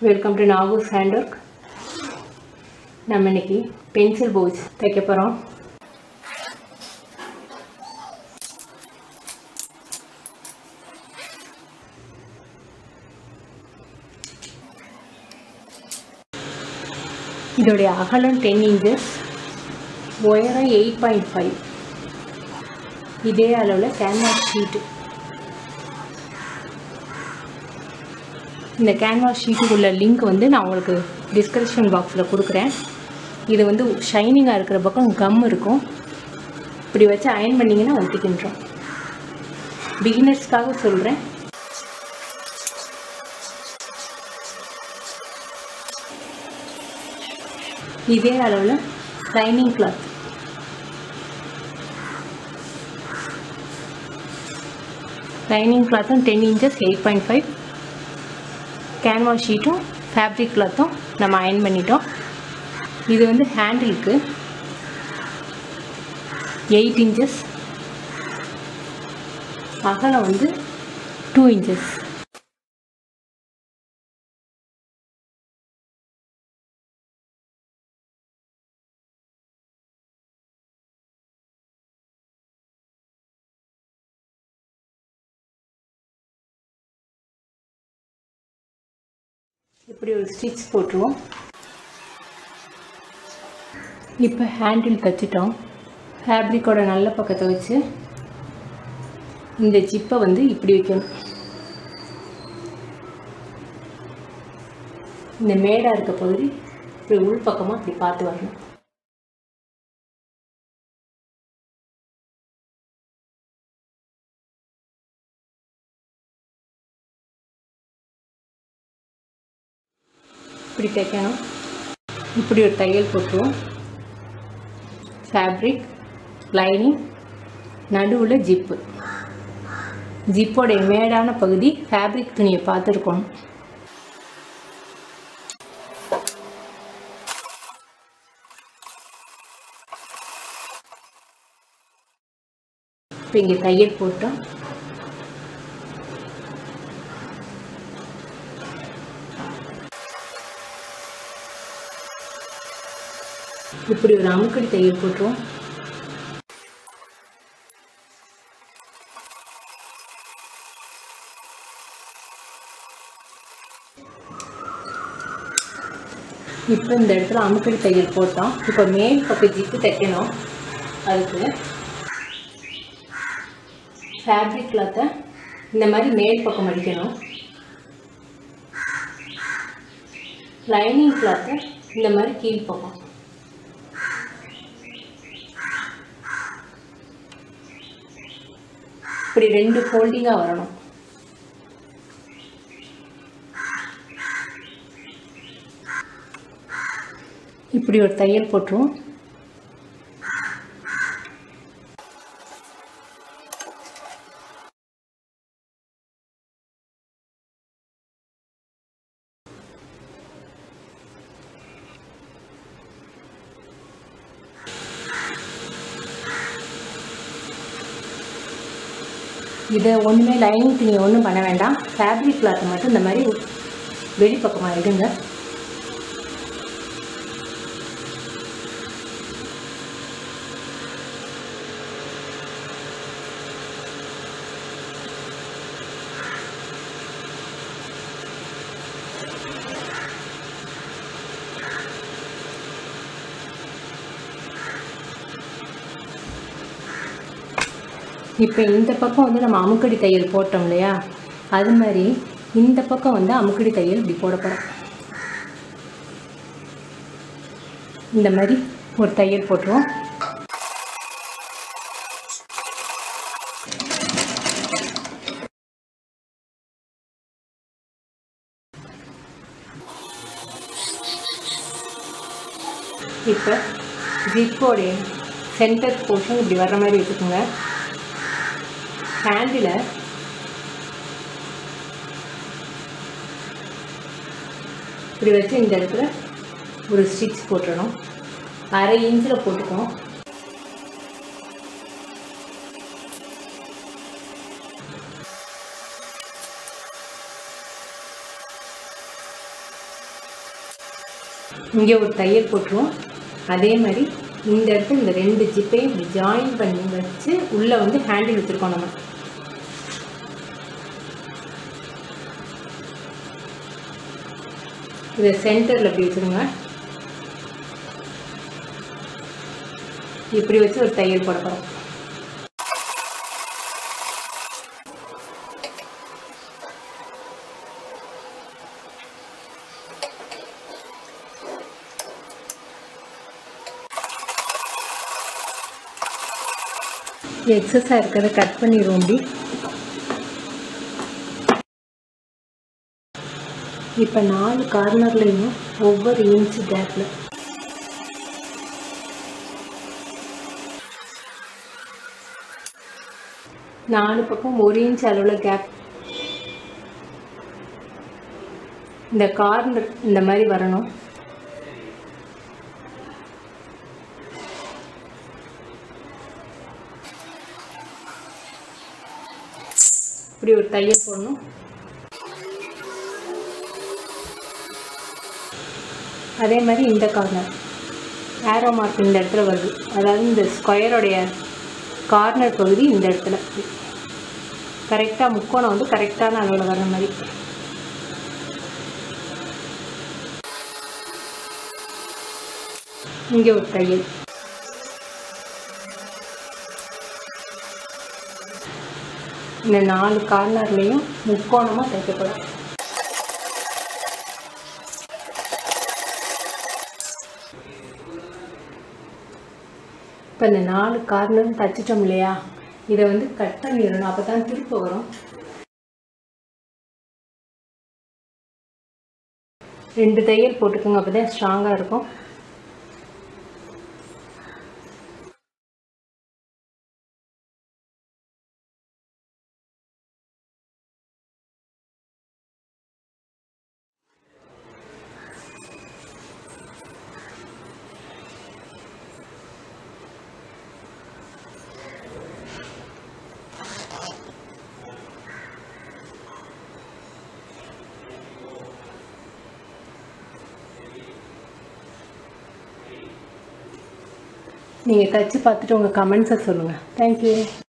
welcome to Nagu's hand work நம்ம இன்னைக்கு pencil pouch தைக்க போகிறோம் இதோடைய அகலம் டென் இன்ச்சஸ் உயரம் எயிட் பாயிண்ட் ஃபைவ் இதே அளவில் கேன்வாஸ் ஷீட்டு இந்த கேன்வாஸ் ஷீட்டுக்குள்ள லிங்க் வந்து நான் உங்களுக்கு டிஸ்கிரிப்ஷன் பாக்ஸில் கொடுக்குறேன் இது வந்து ஷைனிங்காக இருக்கிற பக்கம் கம் இருக்கும் இப்படி வச்சு அயன் பண்ணிங்கன்னா ஒட்டிக்கின்றோம் பிகினர்ஸ்க்காக சொல்கிறேன் இதே அளவில் லைனிங் கிளாத் லைனிங் கிளாத்தும் ten inches eight point five canvas ஷீட்டும் ஃபேப்ரிக் கிளாத்தும் நம்ம அயன் பண்ணிட்டோம் இது வந்து ஹேண்டிலுக்கு எயிட் இன்ச்சஸ் அகலம் வந்து டூ இன்ச்சஸ் இப்படி ஒரு ஸ்டிச் போட்டுருவோம் இப்போ ஹேண்டில் தைச்சிட்டோம் ஃபேப்ரிக்கோட நல்ல பக்கத்தை வச்சு இந்த ஜிப்பை வந்து இப்படி வைக்கணும் இந்த மேடாக இருக்க பகுதி இப்படி உள் பக்கமாக இப்படி பார்த்து வரணும் இப்படி தைக்கணும் இப்படி ஒரு தையல் போட்டுருவோம் ஃபேப்ரிக் லைனிங் நடுவில் ஜிப்பு ஜிப்போடைய மேடான பகுதி ஃபேப்ரிக் துணியை பார்த்துருக்கணும் இப்போ இங்கே தையல் போட்டோம் இப்படி ஒரு அமுக்கடி தையல் போட்டுருவோம் இப்போ இந்த இடத்துல அமுக்கடி தையல் போட்டோம் இப்போ மேல் பக்கம் ஜிப்பு தைக்கணும் அதுக்கு ஃபேப்ரிக் கிளாத்தை இந்த மாதிரி மேல் பக்கம் அடிக்கணும் லைனிங் கிளாத்தை இந்த மாதிரி கீழ் பக்கம் இப்படி ரெண்டு ஃபோல்டிங்காக வரணும் இப்படி ஒரு தையல் போட்டுருவோம் இதை ஒன்றுமே லைனிங் துணியை ஒன்றும் பண்ண வேண்டாம் ஃபேப்ரிக் கிளாத்தை மட்டும் இந்த மாதிரி வெளிப்பக்கமாக எடுங்க இப்போ இந்த பக்கம் வந்து நம்ம அமுக்கடி தையல் போட்டோம் இல்லையா அது மாதிரி இந்த பக்கம் வந்து அமுக்கடி தையல் இப்படி போட போகிறோம் இந்த மாதிரி ஒரு தையல் போட்டுருவோம் இப்போ ஜிப்போடைய சென்டர் போர்ஷன் இப்படி வர்ற மாதிரி வச்சுக்கோங்க ஹேண்டில் இப்படி வச்சு இந்த இடத்துல ஒரு ஸ்டிச் போட்டுடணும் அரை இன்ச்சில் போட்டுக்கணும் இங்கே ஒரு தையல் போட்டுருவோம் அதே மாதிரி இந்த இடத்துல இந்த ரெண்டு ஜிப்பையும் இப்படி ஜாயின் பண்ணி வச்சு உள்ளே வந்து ஹேண்டில் வச்சுருக்கோம் நம்ம இதை சென்டரில் இப்படி வச்சுருங்க இப்படி வச்சு ஒரு தையல் போட போகிறோம் எக்ஸஸாக இருக்கிறத கட் பண்ணிடுவோம் அப்படி இப்போ நாலு கார்னர்லேயும் ஒவ்வொரு இன்ச் கேப்பில் நாலு பக்கம் ஒரு இன்ச் அளவில் கேப் இந்த கார்னர் இந்த மாதிரி வரணும் இப்படி ஒரு தையல் போடணும் அதே மாதிரி இந்த கார்னர் ஏரோ மார்க் இந்த இடத்துல வருது அதாவது இந்த ஸ்கொயரோடைய கார்னர் பகுதி இந்த இடத்துல கரெக்டாக முக்கோணம் வந்து கரெக்டான அளவில் வர்ற மாதிரி இங்கே ஒரு தையல் இந்த நாலு கார்னர்லேயும் முக்கோணமாக தைக்கப்படும் இப்போ இந்த நாலு கார்னரும் தைச்சிட்டோம் இல்லையா இதை வந்து கட் பண்ணிடணும் அப்போ தான் திருப்ப வரும் ரெண்டு தையல் போட்டுக்கோங்க அப்போ தான் ஸ்ட்ராங்காக இருக்கும் நீங்கள் தச்சு பார்த்துட்டு உங்கள் கமெண்ட்ஸை சொல்லுங்கள் தேங்க்யூ